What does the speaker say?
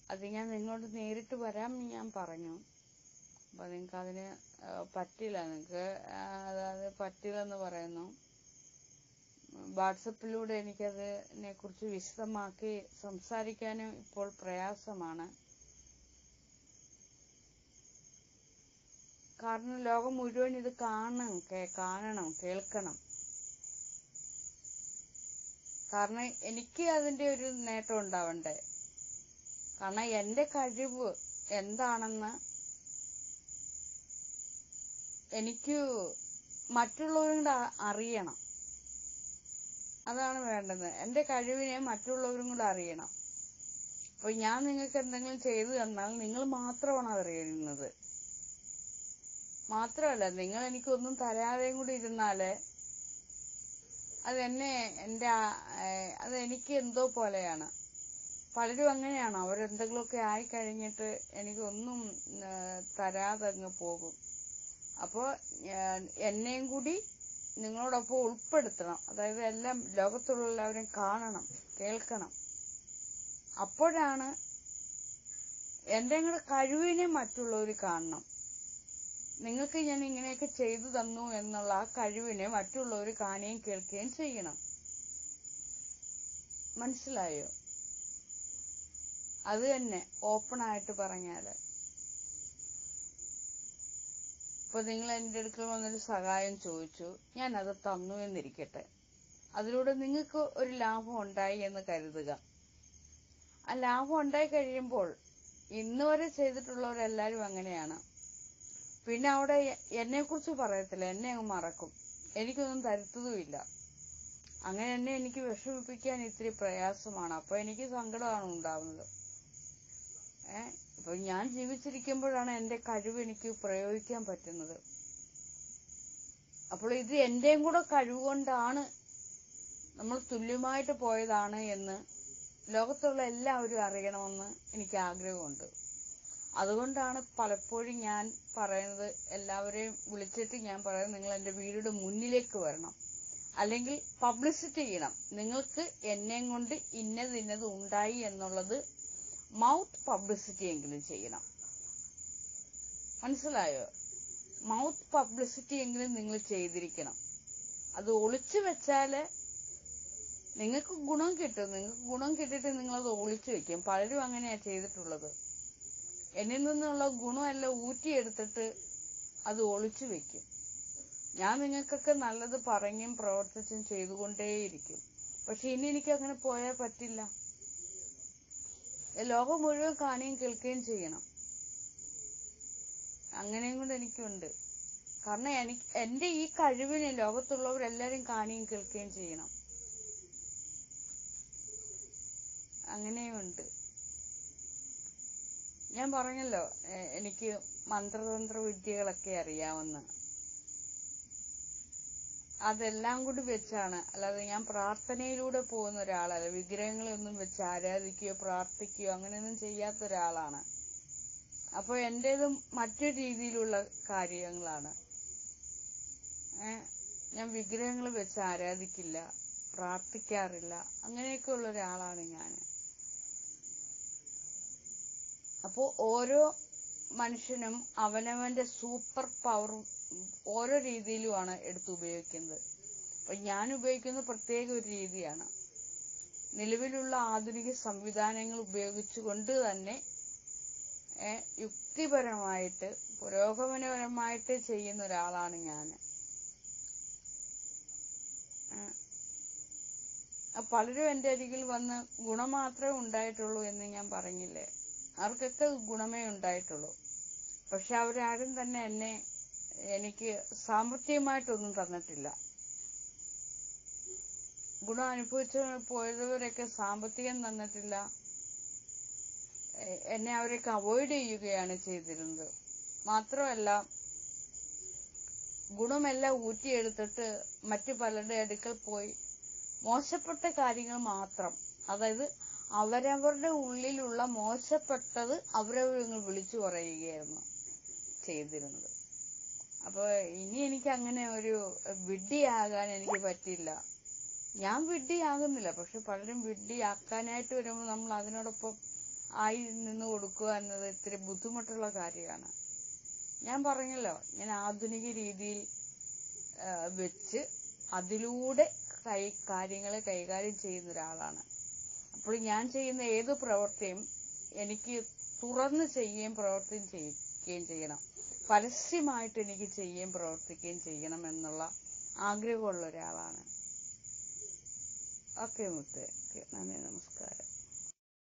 അത് ഞാൻ നിങ്ങളോട് നേരിട്ട് വരാം എന്ന് ഞാൻ പറഞ്ഞു അപ്പൊ നിങ്ങൾക്ക് അതിന് ആ, പറ്റില്ല നിങ്ങൾക്ക് അതായത് പറ്റില്ലെന്ന് പറയുന്നു വാട്സപ്പിലൂടെ എനിക്കതിനെ കുറിച്ച് വിശദമാക്കി സംസാരിക്കാനും ഇപ്പോൾ പ്രയാസമാണ് കാരണം ലോകം മുഴുവൻ ഇത് കാണണം കേ- കാണണം കേൾക്കണം കാരണം എനിക്ക് അതിന്റെ ഒരു നേട്ടം ഉണ്ടാവണ്ടേ കാരണം എന്റെ കഴിവ് എന്താണെന്ന് എനിക്ക് മറ്റുള്ളവരും കൂടെ അ- അറിയണം അതാണ് വേണ്ടത് എന്റെ കഴിവിനെ മറ്റുള്ളവരും കൂടെ അറിയണം അപ്പൊ ഞാൻ നിങ്ങൾക്ക് എന്തെങ്കിലും ചെയ്തു തന്നാൽ നിങ്ങൾ മാത്രമാണ് അറിയുന്നത് മാത്രമല്ല നിങ്ങൾ എനിക്കൊന്നും തരാതെയും കൂടി ഇരുന്നാല് അതെന്നെ എന്റെ ആ- ഏഹ് അത് എനിക്ക് എന്തോ പോലെയാണ് പലരും അങ്ങനെയാണ് അവരെന്തെങ്കിലുമൊക്കെ ആയി കഴിഞ്ഞിട്ട് എനിക്കൊന്നും ഏഹ് തരാതെ അങ്ങ് പോകും അപ്പോ ഞാൻ എന്നെയും കൂടി നിങ്ങളോടൊപ്പം ഉൾപ്പെടുത്തണം അതായത് എല്ലാം ലോകത്തുള്ള എല്ലാവരും കാണണം കേൾക്കണം അപ്പോഴാണ് എന്റെ കൂടെ കഴിവിനെ മറ്റുള്ളവർ കാണണം നിങ്ങൾക്ക് ഞാൻ ഇങ്ങനെയൊക്കെ ചെയ്തു തന്നു എന്നുള്ള ആ കഴിവിനെ മറ്റുള്ളവർ കാണുകയും കേൾക്കുകയും ചെയ്യണം മനസ്സിലായോ അത് തന്നെ ഓപ്പൺ ആയിട്ട് പറഞ്ഞാല് ഇപ്പൊ നിങ്ങൾ എന്റെ അടുക്കൽ വന്നൊരു സഹായം ചോദിച്ചു ഞാൻ അത് തന്നു എന്നിരിക്കട്ടെ അതിലൂടെ നിങ്ങൾക്ക് ഒരു ലാഭം ഉണ്ടായി എന്ന് കരുതുക ആ ലാഭം ഉണ്ടായി കഴിയുമ്പോൾ ഇന്ന് വരെ ചെയ്തിട്ടുള്ളവരെല്ലാരും അങ്ങനെയാണ് പിന്നെ അവിടെ എന്നെ കുറിച്ച് പറയത്തില്ല എന്നെ അങ്ങ് മറക്കും എനിക്കൊന്നും തരുത്തതുമില്ല അങ്ങനെ എന്നെ എനിക്ക് വിഷമിപ്പിക്കാൻ ഇത്തിരി പ്രയാസമാണ് അപ്പൊ എനിക്ക് സങ്കടമാണ് ഉണ്ടാവുന്നത് ഏ ഇപ്പൊ ഞാൻ ജീവിച്ചിരിക്കുമ്പോഴാണ് എന്റെ കഴിവ് എനിക്ക് പ്രയോഗിക്കാൻ പറ്റുന്നത് അപ്പോൾ ഇത് എന്റെയും കൂടെ കഴിവ് കൊണ്ടാണ് നമ്മൾ തുല്യമായിട്ട് പോയതാണ് എന്ന് ലോകത്തുള്ള എല്ലാവരും അറിയണമെന്ന് എനിക്ക് ആഗ്രഹമുണ്ട് അതുകൊണ്ടാണ് പലപ്പോഴും ഞാൻ പറയുന്നത് എല്ലാവരെയും വിളിച്ചിട്ട് ഞാൻ പറയുന്നത് നിങ്ങൾ എന്റെ വീടിന്റെ മുന്നിലേക്ക് വരണം അല്ലെങ്കിൽ പബ്ലിസിറ്റി ചെയ്യണം നിങ്ങൾക്ക് എന്നെയും കൊണ്ട് ഇന്നത് ഇന്നത് ഉണ്ടായി എന്നുള്ളത് മൗത്ത് പബ്ലിസിറ്റി എങ്കിലും ചെയ്യണം മനസ്സിലായോ മൗത്ത് പബ്ലിസിറ്റി എങ്കിലും നിങ്ങൾ ചെയ്തിരിക്കണം അത് ഒളിച്ചു വെച്ചാല് നിങ്ങൾക്ക് ഗുണം കിട്ടും നിങ്ങൾക്ക് ഗുണം കിട്ടിയിട്ട് നിങ്ങൾ അത് ഒളിച്ചു വെക്കും പലരും അങ്ങനെയാ ചെയ്തിട്ടുള്ളത് എന്നിൽ നിന്നുള്ള ഗുണമെല്ലാം ഊറ്റിയെടുത്തിട്ട് അത് ഒളിച്ചു വെക്കും ഞാൻ നിങ്ങൾക്കൊക്കെ നല്ലത് പറഞ്ഞും പ്രവർത്തിച്ചും ചെയ്തുകൊണ്ടേയിരിക്കും പക്ഷെ ഇനി എനിക്ക് അങ്ങനെ പോയാൽ പറ്റില്ല ലോകം മുഴുവൻ കാണുകയും കേൾക്കുകയും ചെയ്യണം അങ്ങനെയും കൂടെ എനിക്കുണ്ട് കാരണം എനിക്ക് എന്റെ ഈ കഴിവിനെ ലോകത്തുള്ളവരെല്ലാരും കാണുകയും കേൾക്കുകയും ചെയ്യണം അങ്ങനെയുമുണ്ട് ഞാൻ പറഞ്ഞല്ലോ എ- എനിക്ക് മന്ത്രതന്ത്ര വിദ്യകളൊക്കെ അറിയാമെന്ന് അതെല്ലാം കൂടി വെച്ചാണ് അല്ലാതെ ഞാൻ പ്രാർത്ഥനയിലൂടെ പോകുന്ന ഒരാളല്ല വിഗ്രഹങ്ങളെ ഒന്നും വെച്ച് ആരാധിക്കുകയോ പ്രാർത്ഥിക്കുകയോ അങ്ങനെയൊന്നും ചെയ്യാത്ത ഒരാളാണ് അപ്പൊ എന്റേതും മറ്റൊരു രീതിയിലുള്ള കാര്യങ്ങളാണ് ഏ ഞാൻ വിഗ്രഹങ്ങൾ വെച്ച് ആരാധിക്കില്ല പ്രാർത്ഥിക്കാറില്ല അങ്ങനെയൊക്കെ ഉള്ള ഒരാളാണ് ഞാൻ അപ്പോ ഓരോ മനുഷ്യനും അവനവന്റെ സൂപ്പർ പവർ ഓരോ രീതിയിലുമാണ് എടുത്ത് ഉപയോഗിക്കുന്നത് അപ്പൊ ഞാൻ ഉപയോഗിക്കുന്ന പ്രത്യേക ഒരു രീതിയാണ് നിലവിലുള്ള ആധുനിക സംവിധാനങ്ങൾ ഉപയോഗിച്ചുകൊണ്ട് തന്നെ ഏ, യുക്തിപരമായിട്ട് പുരോഗമനപരമായിട്ട് ചെയ്യുന്ന ഒരാളാണ് ഞാൻ പലരും എന്റെ അരികിൽ വന്ന് ഗുണം മാത്രമേ ഉണ്ടായിട്ടുള്ളൂ എന്ന് ഞാൻ പറഞ്ഞില്ലേ അവർക്കൊക്കെ ഗുണമേ ഉണ്ടായിട്ടുള്ളൂ പക്ഷെ അവരാരും തന്നെ എന്നെ എനിക്ക് സാമ്പത്തികമായിട്ടൊന്നും തന്നിട്ടില്ല ഗുണം അനുഭവിച്ച് പോയവരൊക്കെ സാമ്പത്തികം തന്നിട്ടില്ല എ- എന്നെ അവരൊക്കെ അവോയ്ഡ് ചെയ്യുകയാണ് ചെയ്തിരുന്നത് മാത്രമല്ല ഗുണമെല്ലാം ഊറ്റിയെടുത്തിട്ട് മറ്റു പലരുടെ അടുക്കൽ പോയി മോശപ്പെട്ട കാര്യങ്ങൾ മാത്രം അതായത് അവരവരുടെ ഉള്ളിലുള്ള മോശപ്പെട്ടത് അവരവരങ്ങ് വിളിച്ചു പറയുകയായിരുന്നു ചെയ്തിരുന്നത് അപ്പൊ ഇനി എനിക്ക് അങ്ങനെ ഒരു വിഡ്ഢിയാകാൻ എനിക്ക് പറ്റില്ല ഞാൻ വിഡ്ഢിയാകുന്നില്ല പക്ഷെ പലരും വിഡ്ഢിയാക്കാനായിട്ട് വരുമ്പോൾ നമ്മൾ അതിനോടൊപ്പം ആയി നിന്ന് കൊടുക്കുക എന്നത് ഇത്തിരി ബുദ്ധിമുട്ടുള്ള കാര്യമാണ് ഞാൻ പറഞ്ഞല്ലോ ഞാൻ ആധുനിക രീതിയിൽ ആ, വെച്ച് അതിലൂടെ കൈ കാര്യങ്ങളെ കൈകാര്യം ചെയ്യുന്ന ഒരാളാണ് അപ്പോൾ ഞാൻ ചെയ്യുന്ന ഏത് പ്രവൃത്തിയും എനിക്ക് തുറന്ന് ചെയ്യുകയും പ്രവർത്തിയും ചെയ്യിക്കുകയും ചെയ്യണം പരസ്യമായിട്ട് എനിക്ക് ചെയ്യുകയും പ്രവർത്തിക്കുകയും ചെയ്യണം എന്നുള്ള ആഗ്രഹമുള്ള ഒരാളാണ് ഓക്കെ മുത്ത് നന്ദി നമസ്കാരം